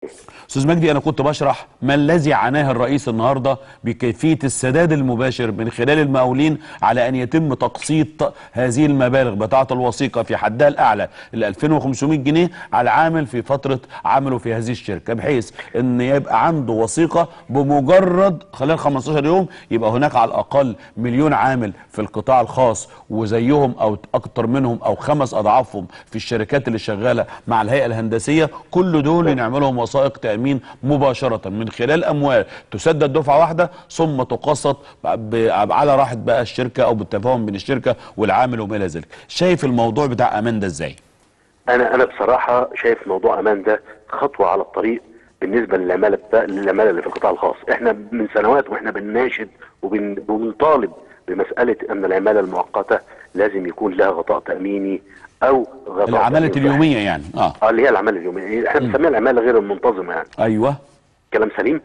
استاذ مجدي انا كنت بشرح ما الذي عناه الرئيس النهارده بكيفيه السداد المباشر من خلال المقاولين على ان يتم تقسيط هذه المبالغ بتاعه الوثيقه في حدها الاعلى ال 2500 جنيه على عامل في فتره عمله في هذه الشركه بحيث ان يبقى عنده وثيقه بمجرد خلال 15 يوم يبقى هناك على الاقل مليون عامل في القطاع الخاص وزيهم او اكتر منهم او خمس اضعافهم في الشركات اللي شغاله مع الهيئه الهندسيه كل دول نعملهم وثائق تامين مباشره من خلال اموال تسدد دفعه واحده ثم تقسط ب- على راحه بقى الشركه او بالتفاهم بين الشركه والعامل وما الى ذلك شايف الموضوع بتاع امان ده ازاي انا انا بصراحه شايف موضوع امان ده خطوه على الطريق بالنسبه للعماله بتا... للعماله اللي في القطاع الخاص احنا من سنوات واحنا بنناشد وبن... وبنطالب بمساله ان العماله المؤقته لازم يكون لها غطاء تاميني او غطاء العماله تأمين اليوميه يعني اه صحي. اه اللي هي العماله اليوميه احنا بنسميها العماله غير المنتظمه يعني ايوه كلام سليم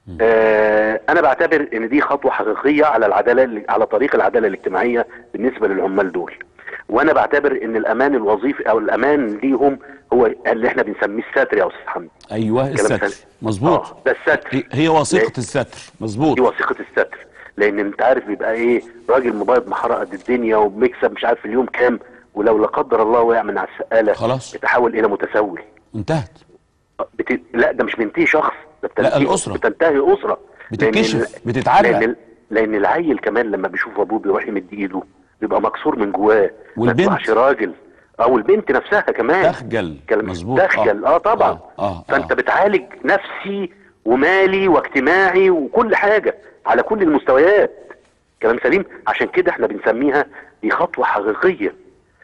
آه انا بعتبر ان دي خطوه حقيقيه على العداله على طريق العداله الاجتماعيه بالنسبه للعمال دول وانا بعتبر ان الامان الوظيفي او الامان ليهم هو اللي احنا بنسميه الستر يا استاذ حمدي ايوه كلام الستر سليم. مظبوط آه، ده الستر هي- هي وثيقه ليه؟ الستر مظبوط دي وثيقه الستر لان انت عارف بيبقى ايه راجل مبيض محرق قد الدنيا وبيكسب مش عارف في اليوم كام ولو لا قدر الله وقع من على السقاله خلاص. يتحول الى متسول انتهت بت... لا ده مش بينتهي شخص ده لا، بتنتهي الأسرة. بتنتهي اسره بتتكشف، لأن ال- بتتعرق. لان لان العيل كمان لما بيشوف ابوه بيروح يمد ايده بيبقى مكسور من جواه والبنت. ما يطلعش راجل او البنت نفسها كمان تخجل. كلام- مظبوط. تخجل آه. اه طبعا آه، آه، فانت آه. بتعالج نفسي ومالي واجتماعي وكل حاجه على كل المستويات كلام سليم عشان كده احنا بنسميها دي خطوه حقيقيه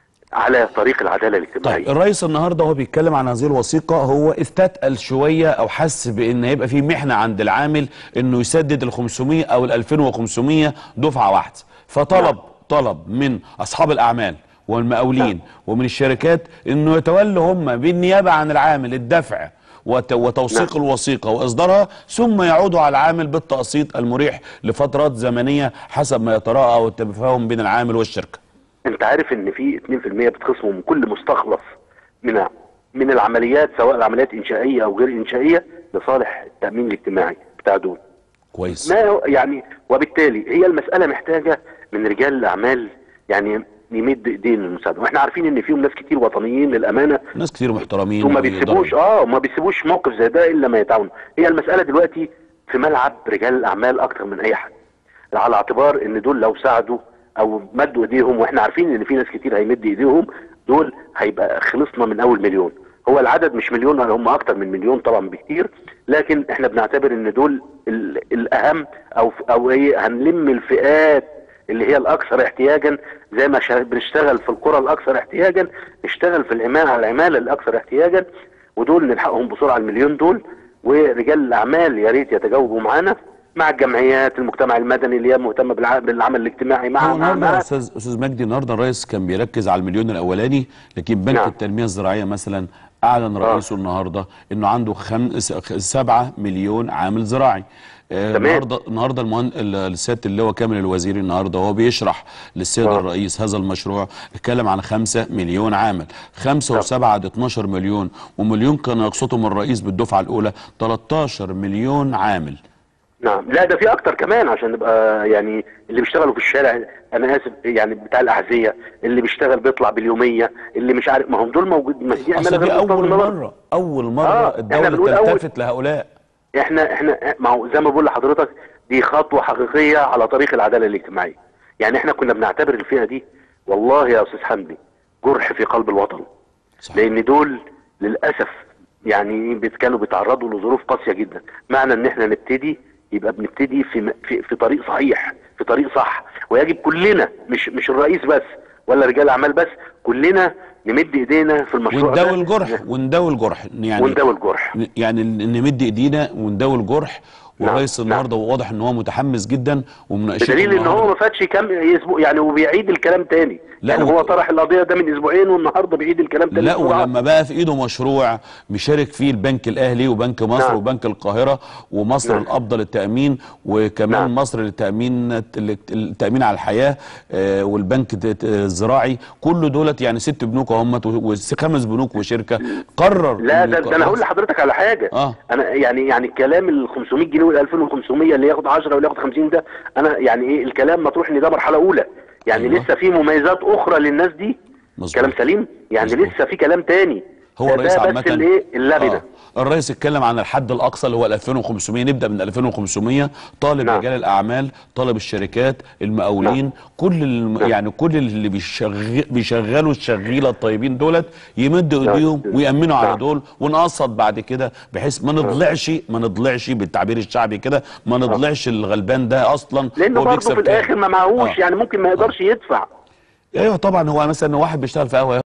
على طريق العداله الاجتماعيه طيب الرئيس النهارده وهو بيتكلم عن هذه الوثيقه هو استثقل شويه او حس بان هيبقى في محنه عند العامل انه يسدد ال 500 او ال 2500 دفعه واحده فطلب نعم. طلب من اصحاب الاعمال والمقاولين ومن الشركات انه يتولوا هم بالنيابه عن العامل الدفع وت- وتوثيق نعم. الوثيقه واصدارها ثم يعودوا على العامل بالتقسيط المريح لفترات زمنيه حسب ما يتراءى او التفاهم بين العامل والشركه انت عارف ان في 2% بتخصموا من كل مستخلص من من العمليات سواء العمليات انشائيه او غير انشائيه لصالح التامين الاجتماعي بتاع دول كويس ما يعني وبالتالي هي المساله محتاجه من رجال الاعمال يعني يمد ايدين للمساعده واحنا عارفين ان فيهم ناس كتير وطنيين للامانه ناس كتير محترمين وما ويقدروا- بيسيبوش اه ما بيسيبوش موقف زي ده الا ما يتعاونوا هي المساله دلوقتي في ملعب رجال الاعمال اكتر من اي حد على اعتبار ان دول لو ساعدوا او مدوا ايديهم واحنا عارفين ان في ناس كتير هيمد ايديهم دول هيبقى خلصنا من اول مليون هو العدد مش مليون هم اكتر من مليون طبعا بكتير لكن احنا بنعتبر ان دول ال- الاهم او او ايه هنلم الفئات اللي هي الاكثر احتياجا زي ما شا- بنشتغل في القرى الاكثر احتياجا نشتغل في العماله على العماله الاكثر احتياجا ودول نلحقهم بسرعه المليون دول ورجال الاعمال يا ريت يتجاوبوا معانا مع الجمعيات المجتمع المدني اللي هي مهتمه بالع- بالعمل الاجتماعي مع هو مع, النهارده مع يا استاذ استاذ مجدي النهارده الرئيس كان بيركز على المليون الاولاني لكن بنك نعم. التنميه الزراعيه مثلا اعلن رئيسه النهارده انه عنده خمس سبعة مليون عامل زراعي آه، تمام. النهارده النهارده المهن... ال- السياده اللواء كامل الوزيري النهارده وهو بيشرح للسيد آه. الرئيس هذا المشروع اتكلم عن خمسة مليون عامل خمسة طب. وسبعة ده 12 مليون ومليون كان يقصدهم الرئيس بالدفعه الاولى 13 مليون عامل نعم لا ده في اكتر كمان عشان نبقى يعني اللي بيشتغلوا في الشارع انا اسف يعني بتاع الاحذيه اللي بيشتغل بيطلع باليوميه اللي مش عارف ما هم دول موجود ما دي اصل عماله دي غير اول منتظمة برضه. مره اول مره آه، إحنا الدوله بنقول أول- تلتفت لهؤلاء احنا احنا ما هو زي ما بقول لحضرتك دي خطوه حقيقيه على طريق العداله الاجتماعيه يعني احنا كنا بنعتبر الفئه دي والله يا استاذ حمدي جرح في قلب الوطن صح. لان دول للاسف يعني بيت- كانوا بيتعرضوا لظروف قاسيه جدا معنى ان احنا نبتدي يبقى بنبتدي في م- في, في طريق صحيح في طريق صح ويجب كلنا مش مش الرئيس بس ولا رجال اعمال بس كلنا نمد ايدينا في المشروع ده ونداوي الجرح ونداوي الجرح يعني ونداوي الجرح يعني ن- نمد ايدينا ونداوي الجرح والرئيس نعم. النهارده واضح ان هو متحمس جدا ومناقشته بدليل ان هو النهاردة- ما فاتش كام اسبوع يعني وبيعيد الكلام تاني لا، يعني و- هو طرح القضيه ده من اسبوعين والنهارده بيعيد الكلام تاني لا بسرعة. ولما بقى في ايده مشروع مشارك فيه البنك الاهلي وبنك مصر نعم. وبنك القاهره ومصر نعم. الافضل للتامين وكمان نعم. مصر للتامين التامين على الحياه آه، والبنك الت- الت- الزراعي كل دولت يعني ست بنوك هم وخمس بنوك وشركه قرر لا إن ده, ده انا هقول الرئيس- لحضرتك على حاجه آه. انا يعني يعني الكلام ال 500 جنيه وال 2500 اللي ياخد 10 واللي ياخد 50 ده انا يعني ايه الكلام مطروح ان ده مرحله اولى يعني أيوة. لسه في مميزات اخرى للناس دي مظبوط. كلام سليم يعني مظبوط. لسه في كلام تاني هو ده- الرئيس ده عامة بس الايه اللبنه آه. الرئيس اتكلم عن الحد الاقصى اللي هو ال 2500 نبدا من 2500 طالب نعم. رجال الاعمال طالب الشركات المقاولين كل الم... نعم. يعني كل اللي بيشغ... بيشغلوا الشغيله الطيبين دولت يمدوا نعم. ايديهم ويامنوا على نعم. دول ونقسط بعد كده بحيث ما نضلعش ما نضلعش بالتعبير الشعبي كده ما نضلعش الغلبان ده اصلا لانه هو برضه بيكسب في كام. الاخر ما معهوش آه. يعني ممكن ما يقدرش يدفع ايوه طبعا هو مثلا واحد بيشتغل في قهوه